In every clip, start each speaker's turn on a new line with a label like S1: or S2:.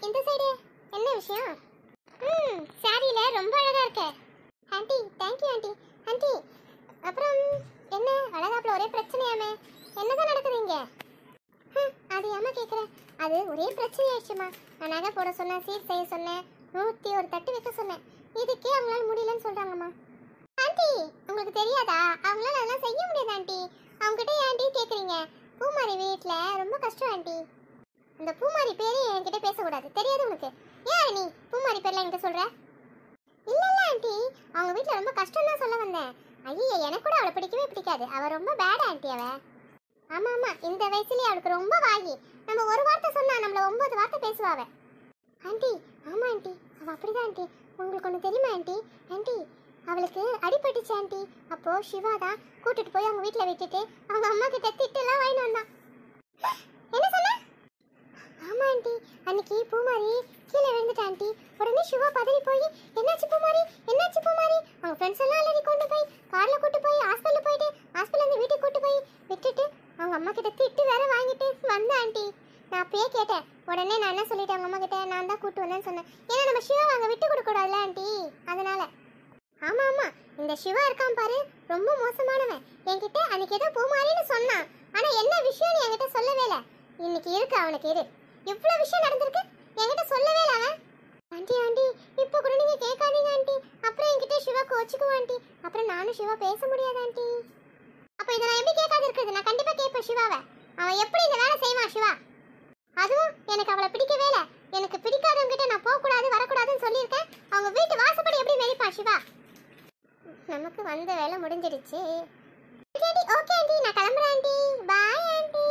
S1: இந்த சைடு என்ன விஷயம் ம் சாரியில ரொம்ப அழகா இருக்க ஆண்டி தேங்க்யூ ஆண்டி ஆண்டி அப்புறம் என்ன அழகாப்புல ஒரே பிரச்சனையாமே என்னதான் நடக்குது இங்க ஹம், அது ஏமா கேக்குறேன் அது ஒரே பிரச்சனை ஆயிடுச்சுமா நான் நகை போட சொன்னேன் சீட் செய்ய சொன்னேன் நூத்தி ஒரு தட்டு வைக்க சொன்னேன் இதுக்கே அவங்களால முடியலன்னு சொல்றாங்கம்மா ஆண்டி உங்களுக்கு தெரியாதா அவங்களால அதெல்லாம் செய்ய முடியாது ஆண்டி அவங்க கிட்ட ஆண்டி கேக்குறீங்க பூமாரி வீட்ல ரொம்ப கஷ்டம் ஆண்டி அந்த பூமாரி பேரு என்கிட்ட பேசக்கூடாது தெரியாது உனக்கு ஏன் நீ பூமாரி பேர்ல என்கிட்ட சொல்ற இல்ல இல்ல ஆண்டி அவங்க வீட்ல ரொம்ப கஷ்டம் தான் சொல்ல வந்தேன் ஐயே எனக்கு கூட அவளை பிடிக்கவே பிடிக்காது அவ ரொம்ப பேட் ஆண்டி அவ ஆமா ஆமா இந்த வயசுலயே அவளுக்கு ரொம்ப வாகி நம்ம ஒரு வார்த்தை சொன்னா நம்மள ஒன்பது வார்த்தை பேசுவா அவ ஆண்டி ஆமா ஆண்டி அவ அப்படிதான் ஆண்டி உங்களுக்கு ஒன்று தெரியுமா ஆண்டி ஆண்டி அவளுக்கு அடிபட்டுச்சு ஆண்டி அப்போ சிவா தான் கூட்டிட்டு போய் அவங்க வீட்டில் விட்டுட்டு அவங்க அம்மா கிட்ட திட்டெல்லாம் வாங்கிட்டு வந்தான் என்ன சொன்ன ஆமா ஆண்டி அன்னைக்கு பூமாரி கீழே விழுந்துட்டா ஆண்டி உடனே சிவா பதறி போய் என்னாச்சு பூமாரி என்னாச்சு பூமாரி அவங்க ஃப்ரெண்ட்ஸ் எல்லாம் அலறி கொண்டு போய் கார்ல கூட்டு போய் ஹாஸ்பிட்டல் போயிட்டு ஹாஸ்பிட்டல் இருந்து வீட்டுக்கு கூட்டு போய் விட்டுட்டு அவங்க அம்மா கிட்ட திட்டு வேற வாங்கிட்டு வந்தேன் ஆண்டி நான் அப்பயே கேட்டேன் உடனே நான் என்ன சொல்லிட்டேன் அவங்க அம்மா கிட்ட நான் தான் கூட்டு வந்தேன்னு சொன்னேன் ஏன்னா நம்ம சிவா அங்கே விட்டு கொடுக்க கூடாதுல ஆண்டி அதனால ஆமா ஆமா இந்த சிவா இருக்கான் பாரு ரொம்ப மோசமானவன் என்கிட்ட அன்னைக்கு ஏதோ பூமாரின்னு சொன்னான் ஆனா என்ன விஷயம்னு என்கிட்ட சொல்லவே இல்ல இன்னைக்கு இருக்கு அவனுக்கு இரு இவ்வளவு விஷயம் நடந்திருக்கு என்கிட்ட சொல்லவே இல்ல அவன் ஆண்டி ஆண்டி இப்போ கூட நீங்க கேட்காதீங்க ஆண்டி அப்புறம் என்கிட்ட சிவா கோச்சுக்குவோம் ஆண்டி அப்புறம் நானும் சிவா பேச முடியாது ஆண்டி அப்ப இதை நான் எப்படி கேட்காது இருக்குது நான் கண்டிப்பா கேட்பேன் சிவாவை அவன் எப்படி இந்த வேலை செய்வான் சிவா அதுவும் எனக்கு அவளை பிடிக்கவே இல்ல எனக்கு பிடிக்காதவங்க கிட்ட நான் போக கூடாது வரக்கூடாதுன்னு சொல்லியிருக்கேன் அவங்க வீட்டு வாசப்படி எப்படி மெதிப்பான் சிவா நமக்கு வந்த வேலை முடிஞ்சிடுச்சு ஓகே ஆண்டி ஓகே ஆண்டி நான் கிளம்புறேன் ஆண்டி பாய் ஆண்டி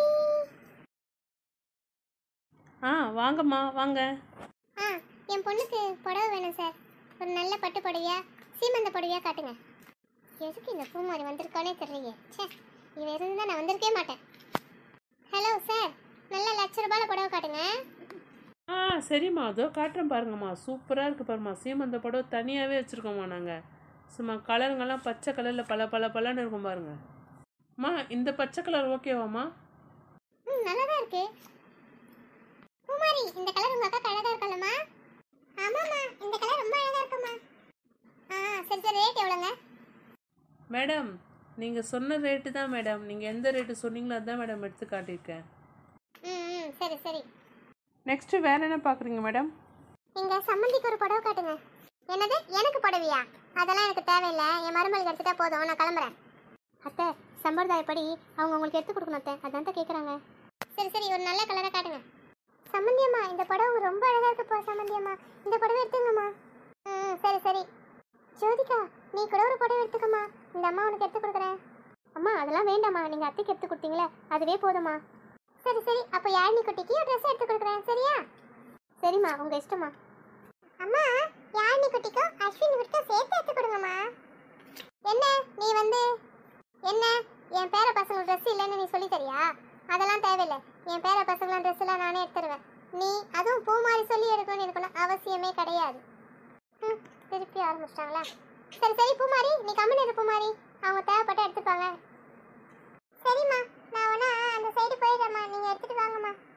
S2: ஆ வாங்கம்மா வாங்க
S1: ஆ என் பொண்ணுக்கு புடவை வேணும் சார் ஒரு நல்ல பட்டு புடவையா சீமந்த புடவையா காட்டுங்க எதுக்கு இந்த பூமாரி வந்திருக்கானே தெரியலையே ச்சே இவன் இருந்தால் நான் வந்திருக்கவே மாட்டேன் ஹலோ சார் நல்ல லட்ச ரூபாயில் புடவை காட்டுங்க
S2: ஆ சரிம்மா அதோ காட்டுறேன் பாருங்கம்மா சூப்பராக இருக்குது பாரும்மா சீமந்த படம் தனியாகவே வச்சுருக்கோம்மா நாங்கள் சும்மா கலருங்கெல்லாம் பச்சை கலரில் பல பல பலன்னு இருக்கும் பாருங்க அம்மா இந்த பச்சை கலர் ஓகேவாம்மா
S1: ம் நல்லா தான் இருக்கு பூமாரி இந்த கலர் உங்க அக்கா அழகா இருக்கலம்மா ஆமாம்மா இந்த கலர் ரொம்ப அழகா இருக்குமா ஆ சரி சரி ரேட் எவ்வளோங்க
S2: மேடம் நீங்கள் சொன்ன ரேட்டு தான் மேடம் நீங்கள் எந்த ரேட்டு சொன்னீங்களோ அதான் மேடம் எடுத்து காட்டியிருக்கேன்
S1: ம் ம் சரி சரி
S2: நெக்ஸ்ட்டு வேறு என்ன பார்க்குறீங்க மேடம்
S1: நீங்க சம்மந்திக்கு ஒரு புடவை காட்டுங்க என்னது எனக்கு புடவையா அதெல்லாம் எனக்கு தேவையில்லை என் மருமகளுக்கு எடுத்துட்டா போதும் நான் கிளம்புறேன் அத்தை சம்பிரதாயப்படி அவங்க உங்களுக்கு எடுத்து கொடுக்கணும் அத்தை அதான் தான் கேட்குறாங்க சரி சரி ஒரு நல்ல கலராக காட்டுங்க சம்மந்தியம்மா இந்த புடவை ரொம்ப அழகா இருக்கு போ சம்மந்தியம்மா இந்த புடவை எடுத்துங்கம்மா ம் சரி சரி ஜோதிகா நீ கூட ஒரு புடவை எடுத்துக்கம்மா இந்த அம்மா உனக்கு எடுத்து கொடுக்குறேன் அம்மா அதெல்லாம் வேண்டாம்மா நீங்கள் அத்தைக்கு எடுத்து கொடுத்தீங்களே அதுவே போதும்மா சரி சரி அப்போ யாழினி குட்டிக்கு ஒரு ட்ரெஸ் எடுத்து கொடுக்குறேன் சரியா சரிம்மா உங்க இஷ்டமா அம்மா யாழினி குட்டிக்கும் அஸ்வினி குட்டிக்கும் சேர்த்து எடுத்து கொடுங்கம்மா என்ன நீ வந்து என்ன என் பேர பசங்க ட்ரெஸ் இல்லைன்னு நீ சொல்லி தரியா அதெல்லாம் தேவையில்லை என் பேர பசங்களாம் ட்ரெஸ் எல்லாம் நானே எடுத்துருவேன் நீ அதுவும் பூ மாதிரி சொல்லி எடுக்கணும்னு இருக்கணும் அவசியமே கிடையாது ம், திருப்பி ஆரம்பிச்சிட்டாங்களா சரி சரி பூமாரி நீ கம்மன் இரு பூமாரி அவங்க தேவைப்பட்ட எடுத்துப்பாங்க சரிம்மா நான் வேணா அந்த சைடு போயிடுறேம்மா நீங்க எடுத்துட்டு வாங்கம்மா